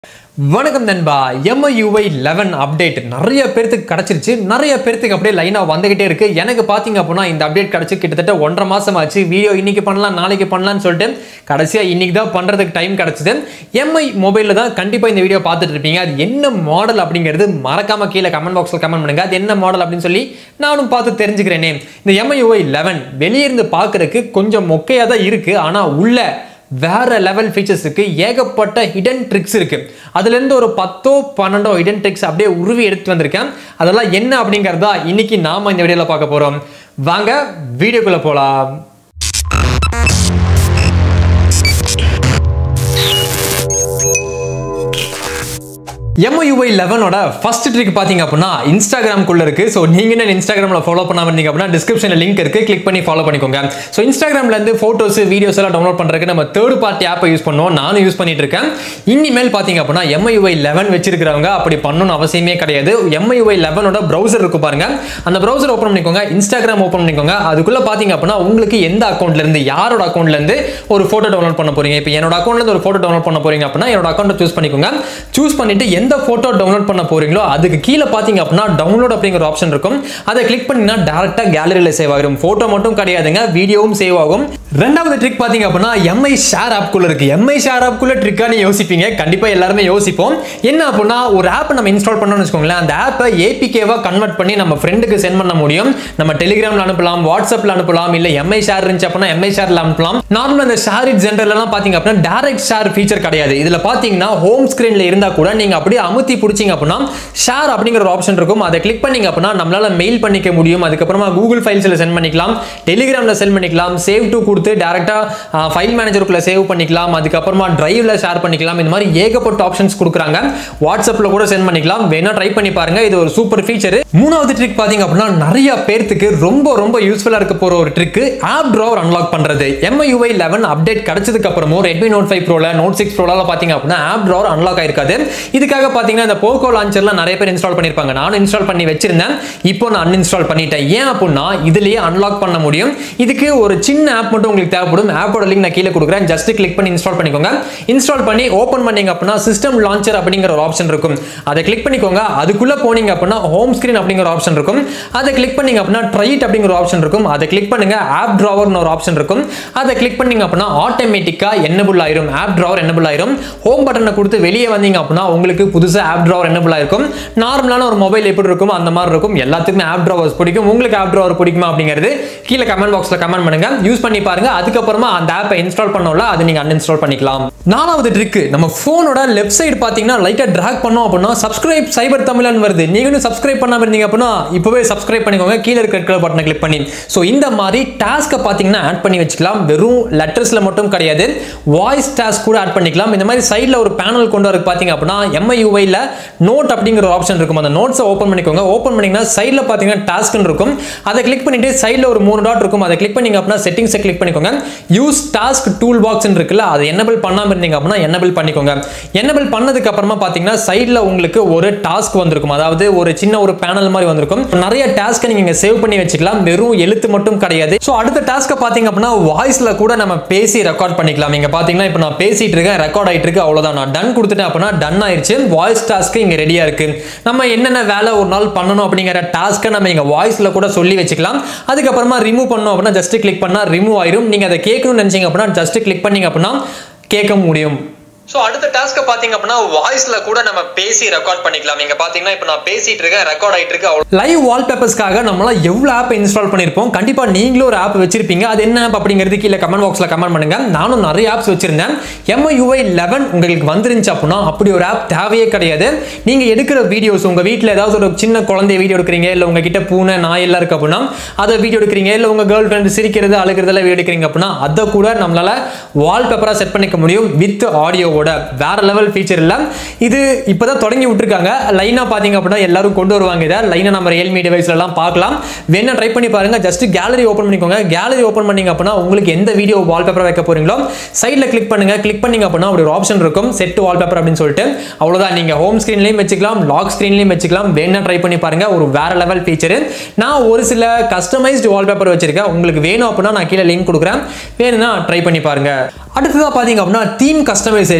வணக்கம் நண்பா MIUI eleven update நிறைய பேர்த்துக்கு கிடச்சிருச்சு நிறைய பேர்த்துக்கு அப்படியே லைனாக வந்துகிட்டே இருக்கு எனக்கு பார்த்தீங்க அப்படின்னா இந்த அப்டேட் கிடச்சி கிட்டத்தட்ட ஒன்றரை மாசம் ஆச்சு வீடியோ இன்னைக்கு பண்ணலாம் நாளைக்கு பண்ணலாம்னு சொல்லிட்டு கடைசியாக இன்னைக்கு தான் பண்ணுறதுக்கு டைம் கிடச்சிது எம்ஐ மொபைலில் தான் கண்டிப்பாக இந்த வீடியோ பார்த்துட்டு இருப்பீங்க அது என்ன மாடல் அப்படிங்கிறது மறக்காம கீழே கமெண்ட் பாக்ஸில் கமெண்ட் பண்ணுங்க அது என்ன மாடல் அப்படின்னு சொல்லி நானும் பார்த்து தெரிஞ்சுக்கிறேனே இந்த எம்ஐயூஐ லெவன் வெளியே இருந்து பார்க்கறதுக்கு கொஞ்சம் மொக்கையாக தான் இருக்கு ஆனால் உள்ள வேற லெவல் ஃபீச்சர்ஸ் இருக்கு ஏகப்பட்ட ஹிடன் ட்ரிக்ஸ் இருக்கு அதுல இருந்து ஒரு பத்தோ பன்னெண்டோ ஹிடன் ட்ரிக்ஸ் அப்படியே உருவி எடுத்து வந்திருக்கேன் அதெல்லாம் என்ன அப்படிங்கறதா இன்னைக்கு நாம இந்த வீடியோல பார்க்க போறோம் வாங்க வீடியோக்குள்ள போலாம் எம்ஐயூஐ லெவனோட ஃபர்ஸ்ட் ட்ரிக் பார்த்தீங்க அப்படின்னா இன்ஸ்டாகிராம்குள்ள இருக்கு ஸோ நீங்க என்ன இன்ஸ்டாகிராமில் ஃபாலோ பண்ணாம இருந்தீங்க அப்படின்னா டிஸ்கிரிப்ஷனில் லிங்க் இருக்கு கிளிக் பண்ணி ஃபாலோ பண்ணிக்கோங்க ஸோ இன்ஸ்டாகிராம்ல இருந்து ஃபோட்டோஸ் வீடியோஸ் எல்லாம் டவுன்லோட் பண்றதுக்கு நம்ம தேர்ட் பார்ட்டி ஆப்பை யூஸ் பண்ணுவோம் நானும் யூஸ் பண்ணிட்டு இருக்கேன் இனிமேல் பார்த்தீங்க அப்படின்னா எம்ஐயூஐ லெவன் வச்சிருக்கிறவங்க அப்படி பண்ணணும்னு அவசியமே கிடையாது எம்ஐயூஐ லெவனோட ப்ரௌசர் இருக்கு பாருங்க அந்த ப்ரௌசர் ஓப்பன் பண்ணிக்கோங்க இன்ஸ்டாகிராம் ஓப்பன் பண்ணிக்கோங்க அதுக்குள்ள பார்த்தீங்க அப்படின்னா உங்களுக்கு எந்த அக்கௌண்ட்ல இருந்து யாரோட அக்கௌண்ட்ல இருந்து ஒரு ஃபோட்டோ டவுன்லோட் பண்ண போறீங்க இப்போ என்னோட அக்கௌண்ட்ல இருந்து ஒரு ஃபோட்டோ டவுன்லோட் பண்ண போறீங்க அப்படின்னா என்னோட அக்கௌண்ட்டை சூஸ் பண்ணிக்கோங்க சூஸ் பண்ணிட்டு எந்த ஃபோட்டோ டவுன்லோட் பண்ண போறீங்களோ அதுக்கு கீழே பார்த்தீங்க அப்படின்னா டவுன்லோட் அப்படிங்கிற ஆப்ஷன் இருக்கும் அதை கிளிக் பண்ணீங்கன்னா டேரக்டா கேலரியில் சேவ் ஆகிடும் ஃபோட்டோ மட்டும் கிடையாதுங்க வீடியோவும் சேவ் ஆகும் ரெண்டாவது ட்ரிக் பார்த்தீங்க அப்படின்னா எம்ஐ ஷேர் ஆப்குள்ள இருக்கு எம்ஐ ஷேர் ஆப்குள்ள ட்ரிக்கானு யோசிப்பீங்க கண்டிப்பா எல்லாருமே யோசிப்போம் என்ன அப்படின்னா ஒரு ஆப் நம்ம இன்ஸ்டால் பண்ணோம்னு வச்சுக்கோங்களேன் அந்த ஆப்பை ஏபிகேவா கன்வெர்ட் பண்ணி நம்ம ஃப்ரெண்டுக்கு சென்ட் பண்ண முடியும் நம்ம டெலிகிராம்ல அனுப்பலாம் வாட்ஸ்அப்ல அனுப்பலாம் இல்ல எம்ஐ ஷேர் இருந்துச்சு அப்படின்னா எம்ஐ ஷேர்ல அனுப்பலாம் நார்மலா இந்த ஷேர் இட் ஜென்ரல்லாம் பாத்தீங்க அப்படின்னா டைரக்ட் ஷேர் ஃபீச்சர் கிடையாது இதுல பாத்தீங்கன்னா ஹோம் ஸ்கிரீன்ல இருந்தா கூட நீங்க அப்படியே அமுத்தி பிடிச்சிங்க அப்படின்னா ஷேர் அப்படிங்கிற ஒரு ஆப்ஷன் இருக்கும் அதை கிளிக் பண்ணீங்க அப்படின்னா நம்மளால மெயில் பண்ணிக்க முடியும் அதுக்கப்புறமா கூகுள் ஃபைல்ஸ்ல சென்ட் பண்ணிக்கலாம் டெலிகிராம்ல சென்ட் பண்ணிக்கலாம் சேவ் டு கொடுத்து டேரக்டா ஃபைல் மேனேஜருக்குள்ள சேவ் பண்ணிக்கலாம் அதுக்கப்புறமா டிரைவ்ல ஷேர் பண்ணிக்கலாம் இந்த மாதிரி ஏகப்பட்ட ஆப்ஷன்ஸ் கொடுக்குறாங்க வாட்ஸ்அப்ல கூட சென்ட் பண்ணிக்கலாம் வேணா ட்ரை பண்ணி பாருங்க இது ஒரு சூப்பர் ஃபீச்சர் மூணாவது ட்ரிக் பாத்தீங்க அப்படின்னா நிறைய பேர்த்துக்கு ரொம்ப ரொம்ப யூஸ்ஃபுல்லா இருக்க போற ஒரு ட்ரிக் ஆப் ட்ராவர் அன்லாக் பண்றது எம்ஐயூஐ லெவன் அப்டேட் கிடைச்சதுக்கு அப்புறமும் ரெட்மி நோட் ஃபைவ் ப்ரோல நோட் சிக்ஸ் ப்ரோல பாத்தீங்க அப்படின்னா ஆப் ட்ராவர் அன்லாக் ஆயிருக்காது இதுக்காக பாத்தீங்கன்னா இந்த போக்கோ லான்ச்சர்ல நிறைய பேர் இன்ஸ்டால் பண்ணிருப்பாங்க நானும் இன்ஸ்டால் பண்ணி வச்சிருந்தேன் இப்போ நான் அன்இன்ஸ்டால் பண்ணிட்டேன் ஏன் அப்படின்னா இதுலயே அன்லாக் பண்ண முடியும் இதுக்கு ஒரு சின்ன ஆப் மட்டும் உங்களுக்கு தேவைப்படும் ஆப்போட லிங்க் நான் கீழே கொடுக்குறேன் ஜஸ்ட் கிளிக் பண்ணி இன்ஸ்டால் பண்ணிக்கோங்க இன்ஸ்டால் பண்ணி ஓப்பன் பண்ணீங்க அப்படின்னா சிஸ்டம் லான்ச்சர் அப்படிங்கிற ஒரு ஆப்ஷன் இருக்கும் அதை கிளிக் பண்ணிக்கோங்க அதுக்குள்ள போனீங்க அப்படின்னா ஹோம் ஸ்கிரீன் அப்படிங்கிற ஒரு ஆப்ஷன் இருக்கும் அதை கிளிக் பண்ணீங்க அப்படின்னா ட்ரைட் அப்படிங்கிற ஒரு ஆப்ஷன் இருக்கும் அதை கிளிக் பண்ணுங்க ஆப் டிராவர்னு ஒரு ஆப்ஷன் இருக்கும் அதை கிளிக் பண்ணீங்க அப்படின்னா ஆட்டோமேட்டிக்கா என்னபிள் ஆயிரும் ஆப் டிராவர் என்னபிள் ஆயிரும் ஹோம் பட்டனை கொடுத்து வெளியே வந்தீங்க அப்படின்னா உங்களுக்கு புதுசா ஆப் டிராவர் என்னபிள் ஆயிருக்கும் நார்மலான ஒரு மொபைல் எப்படி இருக்கும் அந்த மாதிரி இருக்கும் எல்லாத்துக்குமே ஆப் டிராவர்ஸ் பிடிக்கும் உங்களுக்கு ஆப் டிராவர் பிடிக்குமா அப்படிங்கிறது கீழே கமெண்ட் பாக்ஸ்ல கமெண்ட் பண்ணுங்க யூஸ் பண்ணி பாருங்க அதுக்கப்புறமா அந்த ஆப்பை இன்ஸ்டால் பண்ணோம்ல அதை நீங்க அன்இன்ஸ்டால் பண்ணிக்கலாம் நாலாவது ட்ரிக் நம்ம போனோட லெஃப்ட் சைடு பாத்தீங்கன்னா லைட்டா டிராக் பண்ணோம் அப்படின்னா சப்ஸ்கிரைப் சைபர் தமிழன் வருது நீங்களும் சப்ஸ்கிரைப் பண்ணாம இருந்தீங்க அப்படின்னா இப்பவே சப்ஸ்கிரைப் பண்ணிக்கோங்க கீழே இருக்க பட்டனை கிளிக் பண்ணி ஸோ இந்த மாதிரி டாஸ்க்கை பார்த்தீங்கன்னா ஆட் பண்ணி வச்சுக்கலாம் வெறும் லெட்டர்ஸ்ல மட்டும் கிடையாது வாய்ஸ் டாஸ்க் கூட ஆட் பண்ணிக்கலாம் இந்த மாதிரி சைடில் ஒரு பேனல் கொண்டு வரக்கு பார்த்தீங்க அப்படின்னா எம்ஐயூஐல நோட் அப்படிங்கிற ஒரு ஆப்ஷன் இருக்கும் அந்த நோட்ஸை ஓப்பன் பண்ணிக்கோங்க ஓப்பன் பண்ணீங்கன்னா சைடில் பார்த்தீங்கன்னா டாஸ்க்னு இருக்கும் அதை கிளிக் பண்ணிட்டு சைடில் ஒரு மூணு டாட் இருக்கும் அதை கிளிக் பண்ணீங்க அப்படின்னா செட்டிங்ஸை கிளிக் பண்ணிக்கோங்க யூஸ் டாஸ்க் டூல் பாக்ஸ் இருக்குல்ல அதை என்னபிள் பண்ணாமல் இருந்தீங்க அப்படின்னா என்னபிள் பண்ணிக்கோங்க என்னபிள் பண்ணதுக்கு அப்புறமா பார்த்தீங்கன்னா சைடில் உங்களுக்கு ஒரு டாஸ்க் வந்திருக்கும் அதாவது ஒரு சின்ன ஒரு பேனல் மாதிரி வந்திருக்கும் நிறைய டாஸ்க்கை நீங்க சேவ் பண்ணி வச்சுக்கலாம் வெறும் எழுத்து மட்டும் கிடையாது ஸோ அடுத்த டாஸ்க்கை பார்த்தீங்க அப்படின்னா வாய்ஸ்ல கூட நம்ம பேசி ரெக்கார்ட் பண்ணிக்கலாம் இங்க பார்த்தீங்கன்னா இப்போ நான் பேசிட்டு இருக்கேன் ரெக்கார்ட் ஆயிட்டு இருக்கு அவ்வளோதான் நான் டன் கொடுத்துட்டேன் அப்படின்னா டன் ஆயிடுச்சு வாய்ஸ் டாஸ்க்கு இங்க ரெடியா இருக்கு நம்ம என்னென்ன வேலை ஒரு நாள் பண்ணணும் அப்படிங்கிற டாஸ்க்கை நம்ம இங்க வாய்ஸ்ல கூட சொல்லி வச்சுக்கலாம் அதுக்கப்புறமா ரிமூவ் பண்ணோம் அப்படின்னா ஜஸ்ட் கிளிக் பண்ணா ரிமூவ் ஆயிரும் நீங்க அதை கேட்கணும்னு நினைச்சீங்க அப்படின்னா ஜஸ்ட் கிளிக் பண்ணீங்க அப்படின்னா கேட்க முடியும் ஸோ அடுத்த டாஸ்க்கை பார்த்தீங்க அப்படின்னா வாய்ஸ்ல கூட நம்ம பேசி ரெக்கார்ட் பண்ணிக்கலாம் நீங்க பார்த்தீங்கன்னா இப்போ நான் பேசிட்டு இருக்கேன் ரெக்கார்ட் ஆயிட்டு இருக்கு லைவ் வால்பேப்பர்ஸ்க்காக நம்மளாம் எவ்வளோ ஆப் இன்ஸ்டால் பண்ணியிருப்போம் கண்டிப்பா நீங்களும் ஒரு ஆப் வச்சிருப்பீங்க அது என்ன ஆப் அப்படிங்கிறது கீழே கமெண்ட் பாக்ஸ்ல கமெண்ட் பண்ணுங்க நானும் நிறைய ஆப்ஸ் வச்சிருந்தேன் எம்ஐயூஐ லெவன் உங்களுக்கு வந்துருந்துச்சு அப்படின்னா அப்படி ஒரு ஆப் தேவையே கிடையாது நீங்க எடுக்கிற வீடியோஸ் உங்க வீட்டில் ஏதாவது ஒரு சின்ன குழந்தை வீடியோ எடுக்கிறீங்க இல்லை உங்ககிட்ட பூனை நாய் எல்லாம் இருக்கு அப்படின்னா அதை வீடியோ எடுக்கிறீங்க இல்லை உங்க கேர்ள் ஃப்ரெண்ட் சிரிக்கிறது அழுகிறதெல்லாம் வீடியோ எடுக்கிறீங்க அப்படின்னா அதை கூட நம்மளால வால்பேப்பரா செட் பண்ணிக்க முடியும் வித் ஆடியோவோட வேற லெவல் ஃபீச்சர் இல்ல இது இப்பதான் தொடங்கி விட்டுருக்காங்க லைனா பாத்தீங்க அப்படின்னா எல்லாரும் கொண்டு வருவாங்க இதை லைனா நம்ம ரியல்மி டிவைஸ்ல எல்லாம் பார்க்கலாம் வேணா ட்ரை பண்ணி பாருங்க ஜஸ்ட் கேலரி ஓப்பன் பண்ணிக்கோங்க கேலரி ஓப்பன் பண்ணீங்க அப்படின்னா உங்களுக்கு எந்த வீடியோ வால்பேப்பர் வைக்க போறீங்களோ சைடில் கிளிக் பண்ணுங்க கிளிக் பண்ணீங்க அப்படின்னா அப்படி ஒரு ஆப்ஷன் இருக்கும் செட் வால்பேப்பர் அப்படின்னு சொல்லிட்டு அவ்வளவுதான் நீங்க ஹோம் ஸ்கிரீன்லயும் வச்சுக்கலாம் லாக் ஸ்கிரீன்லயும் வச்சுக்கலாம் வேணா ட்ரை பண்ணி பாருங்க ஒரு வேற லெவல் ஃபீச்சர் நான் ஒரு சில கஸ்டமைஸ்டு வால்பேப்பர் வச்சிருக்கேன் உங்களுக்கு வேணும் அப்படின்னா நான் கீழே லிங்க் கொடுக்குறேன் வேணும்னா ட்ரை பண்ணி பாருங்க அடுத்ததா பாத்தீங்க அப்படின்னா தீம் கஸ்டமைசேஷன்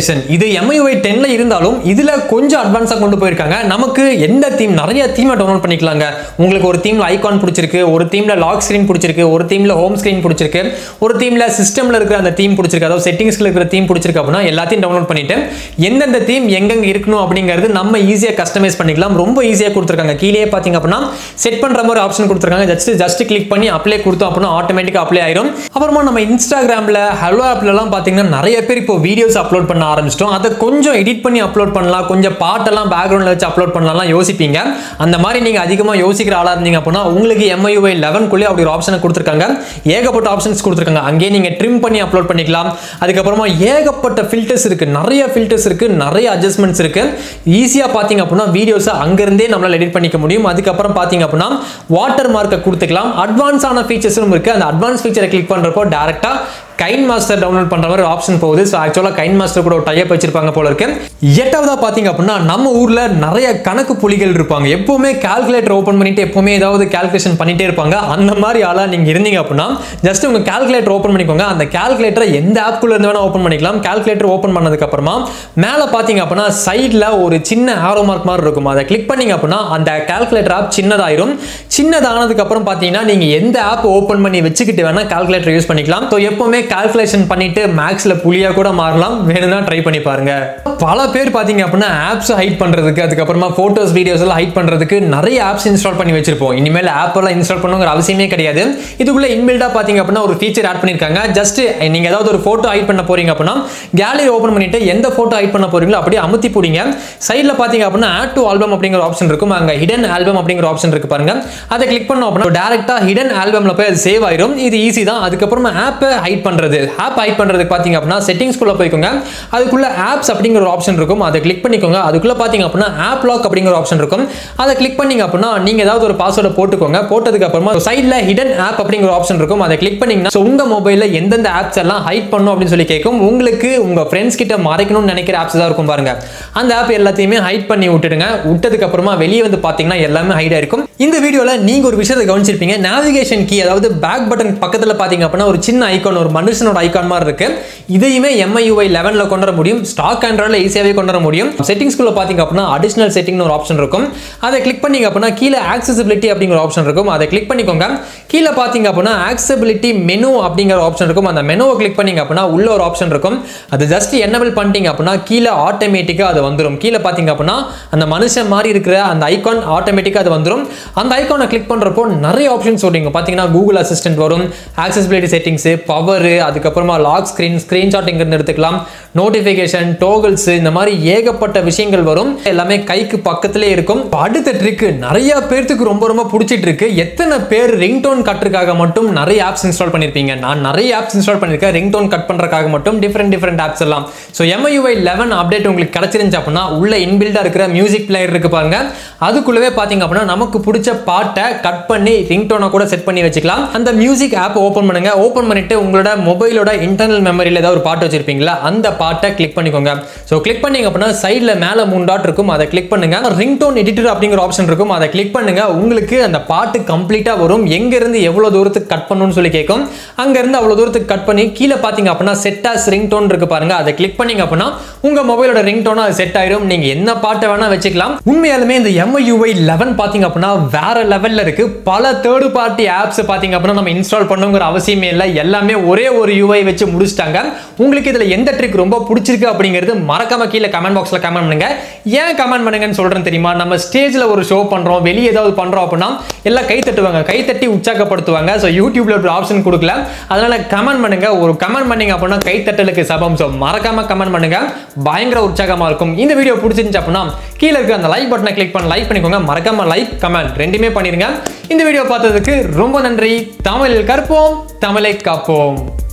கால்குலேஷன் இது MIUI 10ல இருந்தாலும் இதுல கொஞ்சம் அட்வான்ஸா கொண்டு போயிருக்காங்க நமக்கு எந்த தீம் நிறைய தீமை டவுன்லோட் பண்ணிக்கலாங்க உங்களுக்கு ஒரு தீம்ல ஐகான் பிடிச்சிருக்கு ஒரு தீம்ல லாக் ஸ்கிரீன் பிடிச்சிருக்கு ஒரு தீம்ல ஹோம் ஸ்கிரீன் பிடிச்சிருக்கு ஒரு தீம்ல சிஸ்டம்ல இருக்கிற அந்த தீம் பிடிச்சிருக்கு அதாவது செட்டிங்ஸ்ல இருக்கிற தீம் பிடிச்சிருக்கு அப்படின்னா எல்லாத்தையும் டவுன்லோட் பண்ணிட்டு எந்தெந்த தீம் எங்கெங்க இருக்கணும் அப்படிங்கிறது நம்ம ஈஸியா கஸ்டமைஸ் பண்ணிக்கலாம் ரொம்ப ஈஸியா கொடுத்துருக்காங்க கீழே பாத்தீங்க அப்படின்னா செட் பண்ற மாதிரி ஆப்ஷன் கொடுத்துருக்காங்க ஜஸ்ட் ஜஸ்ட் கிளிக் பண்ணி அப்ளை கொடுத்தோம் அப்படின்னா ஆட்டோமேட்டிக்கா அப்ளை ஆயிரும் அப்புறமா நம்ம இன்ஸ்டாகிராம்ல ஹலோ ஆப்ல எல்லாம் பாத்தீங்கன்னா நிறைய பேர் இப்போ வீடியோஸ் அப்லோட் பண்ண ஆரம்பிச்சிட்டோம் அதை கொஞ்சம் எடிட் பண்ணி அப்லோட் பண்ணலாம் கொஞ்சம் பாட்டெல்லாம் பேக்ரவுண்ட்ல வச்சு அப்லோட் பண்ணலாம் யோசிப்பீங்க அந்த மாதிரி நீங்க அதிகமா யோசிக்கிற ஆளா இருந்தீங்க அப்படின்னா உங்களுக்கு MIUI 11 குள்ளே அப்படி ஒரு ஆப்ஷனை கொடுத்துருக்காங்க ஏகப்பட்ட ஆப்ஷன்ஸ் கொடுத்துருக்காங்க அங்கேயே நீங்க ட்ரிம் பண்ணி அப்லோட் பண்ணிக்கலாம் அதுக்கப்புறமா ஏகப்பட்ட ஃபில்டர்ஸ் இருக்கு நிறைய ஃபில்டர்ஸ் இருக்கு நிறைய அட்ஜஸ்ட்மெண்ட்ஸ் இருக்கு ஈஸியா பாத்தீங்க அப்படின்னா வீடியோஸை அங்கிருந்தே நம்மளால எடிட் பண்ணிக்க முடியும் அதுக்கப்புறம் பாத்தீங்க அப்படின்னா வாட்டர் மார்க்கை கொடுத்துக்கலாம் அட்வான்ஸான ஃபீச்சர்ஸும் இருக்கு அந்த அட்வான்ஸ் ஃபீச்சரை கிளிக் பண்றப்போ டேரக்டா கைன் மாஸ்டர் டவுன்லோட் பண்ற மாதிரி ஆப்ஷன் போகுது ஸோ ஆக்சுவலாக கைன் மாஸ்டர் கூட ஒரு டைப் வச்சிருப்பாங்க போல இருக்கு எட்டாவதா பாத்தீங்க அப்படின்னா நம்ம ஊர்ல நிறைய கணக்கு புலிகள் இருப்பாங்க எப்பவுமே கால்குலேட்டர் ஓப்பன் பண்ணிட்டு எப்பவுமே ஏதாவது கால்குலேஷன் பண்ணிட்டே இருப்பாங்க அந்த மாதிரி ஆளா நீங்க இருந்தீங்க அப்படின்னா ஜஸ்ட் உங்க கால்குலேட்டர் ஓப்பன் பண்ணிக்கோங்க அந்த கால்குலேட்டரை எந்த ஆப்குள்ள இருந்து வேணா ஓப்பன் பண்ணிக்கலாம் கால்குலேட்டர் ஓப்பன் பண்ணதுக்கு அப்புறமா மேல பாத்தீங்க அப்படின்னா சைட்ல ஒரு சின்ன ஆரோ மார்க் மாதிரி இருக்கும் அதை கிளிக் பண்ணீங்க அப்படின்னா அந்த கால்குலேட்டர் ஆப் சின்னதாயிரும் சின்னதானதுக்கு அப்புறம் பாத்தீங்கன்னா நீங்க எந்த ஆப் ஓப்பன் பண்ணி வச்சுக்கிட்டு வேணா கால்குலேட்டர் யூஸ் பண்ணிக்கலாம் ஸோ எப்பவுமே கால்குலேஷன் பண்ணிட்டு மேக்ஸ்ல புலியா கூட மாறலாம் வேணும்னா ட்ரை பண்ணி பாருங்க பல பேர் பாத்தீங்க அப்படின்னா ஆப்ஸ் ஹைட் பண்றதுக்கு அதுக்கப்புறமா போட்டோஸ் வீடியோஸ் எல்லாம் ஹைட் பண்றதுக்கு நிறைய ஆப்ஸ் இன்ஸ்டால் பண்ணி வச்சிருப்போம் இனிமேல் ஆப் எல்லாம் இன்ஸ்டால் பண்ணுங்கிற அவசியமே கிடையாது இதுக்குள்ள இன்பில்டா பாத்தீங்க அப்படின்னா ஒரு ஃபீச்சர் ஆட் பண்ணிருக்காங்க ஜஸ்ட் நீங்க ஏதாவது ஒரு போட்டோ ஹைட் பண்ண போறீங்க அப்படின்னா கேலரி ஓபன் பண்ணிட்டு எந்த போட்டோ ஹைட் பண்ண போறீங்களோ அப்படியே அமுத்தி போடுங்க சைடுல பாத்தீங்க அப்படின்னா ஆட் டு ஆல்பம் அப்படிங்கிற ஆப்ஷன் இருக்கும் அங்க ஹிடன் ஆல்பம் அப்படிங்கிற ஆப்ஷன் இருக்கு பாருங்க அதை கிளிக் பண்ணோம் அப்படின்னா டேரக்டா ஹிடன் ஆல்பம்ல போய் அது சேவ் ஆயிரும் இது ஈஸி தான் அதுக்கப்புறமா ஆப்பை ஹைட் பண்றது ஆப் ஹைட் பண்றதுக்கு பாத்தீங்க அப்படின்னா செட்டிங்ஸ்குள்ள போய்க்கோங்க அதுக்குள்ள ஆப்ஸ் அப்படிங்கிற ஒரு ஆப்ஷன் இருக்கும் அதை கிளிக் பண்ணிக்கோங்க அதுக்குள்ள பாத்தீங்க அப்படின்னா ஆப் லாக் அப்படிங்கிற ஆப்ஷன் இருக்கும் அதை கிளிக் பண்ணீங்க அப்படின்னா நீங்க ஏதாவது ஒரு பாஸ்வேர்டை போட்டுக்கோங்க போட்டதுக்கு அப்புறமா சைடுல ஹிடன் ஆப் அப்படிங்கிற ஆப்ஷன் இருக்கும் அதை கிளிக் பண்ணீங்கன்னா so உங்க மொபைல்ல எந்தெந்த ஆப்ஸ் எல்லாம் ஹைட் பண்ணும் அப்படின்னு சொல்லி கேட்கும் உங்களுக்கு உங்க ஃப்ரெண்ட்ஸ் கிட்ட மறைக்கணும்னு நினைக்கிற ஆப்ஸ் தான் இருக்கும் பாருங்க அந்த ஆப் எல்லாத்தையுமே ஹைட் பண்ணி விட்டுடுங்க விட்டதுக்கு அப்புறமா வெளியே வந்து பாத்தீங்கன்னா எல்லாமே ஹைட் ஆயிருக்கும் இந்த வீடியோல நீங்க ஒரு விஷயத்தை கவனிச்சிருப்பீங்க நேவிகேஷன் கீ அதாவது பேக் பட்டன் பக்கத்துல பாத்தீங்க அப்படின்னா ஒரு சின்ன ஐகான் ஒரு மனுஷனோட ஐகான் மாதிரி இருக்கு இதையுமே MIUI 11ல கொண்டு வர முடியும் ஸ்டாக் ஆண்ட்ராய்டில் ஈஸியாகவே கொண்டு வர முடியும் செட்டிங்ஸ்குள்ள பாத்தீங்க அப்படின்னா அடிஷனல் செட்டிங்னு ஒரு ஆப்ஷன் இருக்கும் அதை கிளிக் பண்ணீங்க அப்படின்னா கீழே ஆக்சசிபிலிட்டி அப்படிங்கிற ஆப்ஷன் இருக்கும் அதை கிளிக் பண்ணிக்கோங்க கீழே பாத்தீங்க அப்படின்னா ஆக்சபிலிட்டி மெனு அப்படிங்கிற ஆப்ஷன் இருக்கும் அந்த மெனுவை கிளிக் பண்ணீங்க அப்படின்னா உள்ள ஒரு ஆப்ஷன் இருக்கும் அது ஜஸ்ட் என்னபிள் பண்ணிட்டீங்க அப்படின்னா கீழே ஆட்டோமேட்டிக்காக அது வந்துடும் கீழே பாத்தீங்க அப்படின்னா அந்த மனுஷன் மாதிரி இருக்கிற அந்த ஐகான் ஆட்டோமேட்டிக்காக அது வந்துடும் அந்த ஐகானை கிளிக் பண்றப்போ நிறைய ஆப்ஷன்ஸ் வருங்க பாத்தீங்கன்னா கூகுள் அசிஸ்டன்ட் வரும் ஆக்சசிபிலிட்டி செட்டிங்ஸ் பவர் அதுக்கப்புறமா லாக் ஸ்கிரீன் ஸ்கிரீன்ஷாட் இங்கிருந்து எடுத்துக்கலாம் நோட்டிஃபிகேஷன் டோகல்ஸ் இந்த மாதிரி ஏகப்பட்ட விஷயங்கள் வரும் எல்லாமே கைக்கு பக்கத்திலே இருக்கும் இப்ப அடுத்த ட்ரிக் நிறைய பேர்த்துக்கு ரொம்ப ரொம்ப பிடிச்சிட்டு இருக்கு எத்தனை பேர் ரிங்டோன் கட்டுறதுக்காக மட்டும் நிறைய ஆப்ஸ் இன்ஸ்டால் பண்ணிருப்பீங்க நான் நிறைய ஆப்ஸ் இன்ஸ்டால் பண்ணிருக்கேன் ரிங்டோன் கட் பண்றதுக்காக மட்டும் டிஃப்ரெண்ட் டிஃப்ரெண்ட் ஆப்ஸ் எல்லாம் ஸோ MIUI 11 அப்டேட் உங்களுக்கு கிடைச்சிருந்துச்சு அப்படின்னா உள்ள இன்பில்டா இருக்கிற மியூசிக் பிளேயர் இருக்கு பாருங்க அதுக்குள்ளவே பாத்தீங்க அப்படின்னா நமக்கு பிடிச்ச பாட்டை கட் பண்ணி ரிங்டோனை கூட செட் பண்ணி வச்சுக்கலாம் அந்த மியூசிக் ஆப் ஓப்பன் பண்ணுங்க ஓப்பன் பண்ணிட்டு உங்களோட மொபைலோட இன்டர்னல் மெமரியில் ஏதாவது ஒரு பாட்டு வச்சிருப்பீங்களா அந்த பாட்டை கிளிக் பண்ணிக்கோங்க ஸோ கிளிக் பண்ணீங்க அப்படின்னா சைடில் மேலே மூணு டாட் இருக்கும் அதை கிளிக் பண்ணுங்க ரிங்டோன் எடிட்டர் அப்படிங்கிற ஆப்ஷன் இருக்கும் அதை கிளிக் பண்ணுங்க உங்களுக்கு அந்த பாட்டு கம்ப்ளீட்டா வரும் எங்க இருந்து எவ்வளவு தூரத்துக்கு கட் பண்ணணும்னு சொல்லி கேட்கும் அங்க இருந்து அவ்வளவு தூரத்துக்கு கட் பண்ணி கீழே பாத்தீங்க அப்படின்னா செட் ஆஸ் ரிங்டோன் இருக்கு பாருங்க அதை கிளிக் பண்ணீங்க அப்படின்னா உங்க மொபைலோட ரிங்டோனா அது செட் ஆயிரும் நீங்க என்ன பாட்டை வேணா வச்சுக்கலாம் உண்மையாலுமே இந்த MIUI 11 பாத்தீங்க அப்படின்னா வேற லெவல்ல இருக்கு பல தேர்ட் பார்ட்டி ஆப்ஸ் பாத்தீங்க அப்படின்னா நம்ம இன்ஸ்டால் பண்ணுங்கிற அவசியமே இல்லை எல்லாமே ஒரே ஒரு UI வச்சு முடிச்சிட்டாங்க உங்களுக்கு இதுல எந்த ட்ரிக் ரொம்ப பிடிச்சிருக்கு அப்படிங்கிறது மறக்காம கீழே கமெண்ட் பாக்ஸ்ல கமெண்ட் பண்ணுங்க ஏன் கமெண்ட் பண்ணுங்கன்னு சொல்றேன் தெரியுமா நம்ம ஸ்டேஜ்ல ஒரு ஷோ பண்றோம் வெளியே ஏதாவது பண்றோம் அப்படின்னா எல்லாம் கை தட்டுவாங்க கை தட்டி உற்சாகப்படுத்துவாங்க ஸோ யூடியூப்ல ஒரு ஆப்ஷன் கொடுக்கல அதனால கமெண்ட் பண்ணுங்க ஒரு கமெண்ட் பண்ணீங்க அப்படின்னா கை தட்டலுக்கு சபம் ஸோ மறக்காம கமெண்ட் பண்ணுங்க பயங்கர உற்சாகமா இருக்கும் இந்த வீடியோ பிடிச்சிருந்துச்சு அப்படின்னா கீழே இருக்க அந்த லைக் பட்டனை கிளிக் பண்ணி லைக் பண்ணிக்கோங்க மறக்காம லைக் கமெண்ட் ரெண்டுமே பண்ணிருங்க இந்த வீடியோ பார்த்ததுக்கு ரொம்ப நன்றி தமிழில் கற்போம் தமிழை காப்போம்